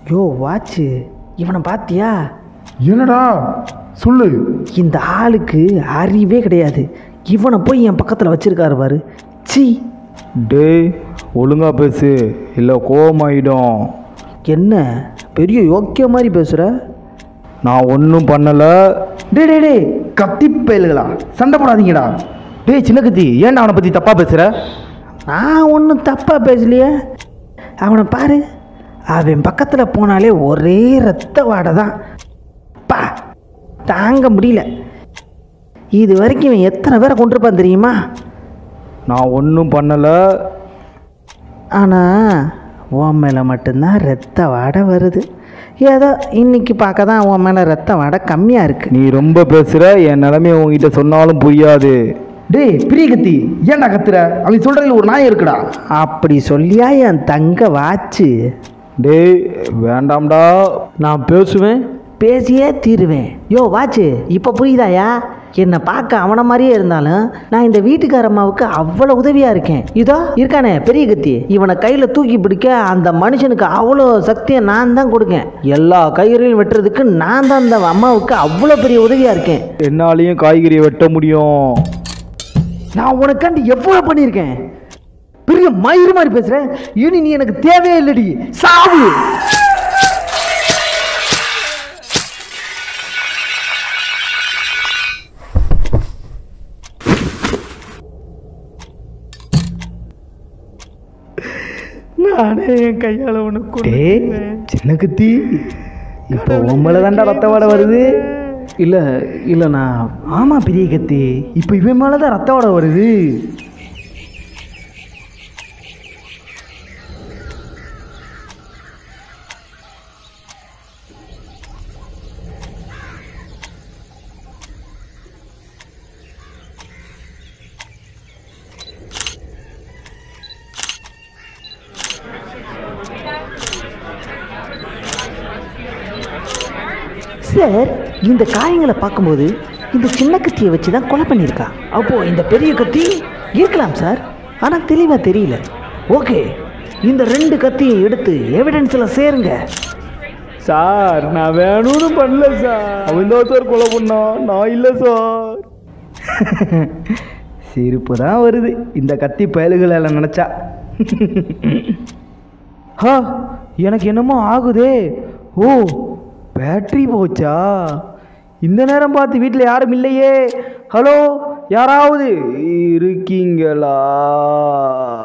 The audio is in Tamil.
யோ வாட்சு இவனை பாத்தியா என்னடா சொல்லு இந்த ஆளுக்கு அறிவே கிடையாது இவனை போய் என் பக்கத்தில் வச்சிருக்காரு பாரு சி டேய் ஒழுங்கா பேசு இல்லை கோவமாயிடும் என்ன பெரிய யோக்கிய மாதிரி பேசுகிற நான் ஒன்றும் பண்ணலை டே டே டே கத்தி பயல்களா சண்டை போடாதீங்கடா டேய் சின்ன கத்தி ஏன்டா அவனை பற்றி தப்பாக பேசுகிற நான் ஒன்றும் தப்பாக பேசலையே அவனை பாரு அவன் பக்கத்தில் போனாலே ஒரே ரத்த வாடை தான் பா தாங்க முடியல இது வரைக்கும் இவன் எத்தனை பேரை கொண்டிருப்பான் தெரியுமா நான் ஒன்றும் பண்ணலை ஆனால் உன் மேலே மட்டும்தான் ரத்த வாடை வருது ஏதோ இன்னைக்கு பார்க்க தான் உன் மேலே ரத்த வாடை கம்மியாக இருக்குது நீ ரொம்ப பேசுகிற என் நிலைமையை உங்ககிட்ட சொன்னாலும் புரியாது டேய் பிரிய கத்தி ஏன்டா கத்துற அவன் சொல்றதுல ஒரு நாயம் இருக்குடா அப்படி சொல்லியா என் தங்க வாச்சு டேய் வேண்டாம்டா நான் பேசுவேன் பேசியே தீருவேன் யோ வாச்சு இப்போ புரியுதாயா என்னை பார்க்க அவனை மாதிரியே இருந்தாலும் நான் இந்த வீட்டுக்கார அம்மாவுக்கு அவ்வளோ உதவியாக இருக்கேன் இதோ இருக்கானே பெரிய கத்தி இவனை கையில் தூக்கி பிடிக்க அந்த மனுஷனுக்கு அவ்வளோ சக்தியை நான் தான் கொடுக்கேன் எல்லா கயிறையும் வெட்டுறதுக்கு நான் தான் அந்த அம்மாவுக்கு அவ்வளோ பெரிய உதவியாக இருக்கேன் என்னாலையும் காய்கறியை வெட்ட முடியும் நான் உனக்காண்டி எவ்வளோ பண்ணியிருக்கேன் பெரிய மயிறு மாதிரி பேசுகிறேன் இனி நீ எனக்கு தேவையே இல்லடி சாவு நானே என் கையால் உனக்கு டேய் சின்ன கத்தி இப்போ உம்மள தாண்டா ரத்த வாடை வருது இல்லை இல்லை நான் ஆமா பெரிய கத்தி இப்போ இவன் மேலே தான் ரத்த வாடை வருது சார் இந்த காயங்களை பார்க்கும்போது இந்த சின்ன கத்தியை வச்சு தான் கொலை பண்ணியிருக்கா அப்போது இந்த பெரிய கத்தி இருக்கலாம் சார் ஆனால் தெளிவாக தெரியல ஓகே இந்த ரெண்டு கத்தியும் எடுத்து எவிடன்ஸில் சேருங்க சார் நான் வேணும்னு பண்ணல சார் அவன் தான் சார் கொலை பண்ணான் நான் இல்லை சார் சிரிப்பு தான் வருது இந்த கத்தி பயலுகளை நினச்சா ஹா எனக்கு என்னமோ ஆகுதே ஓ பேட்டரி போச்சா இந்த நேரம் பார்த்து வீட்டில் யாரும் இல்லையே ஹலோ யாராவது இருக்கீங்களா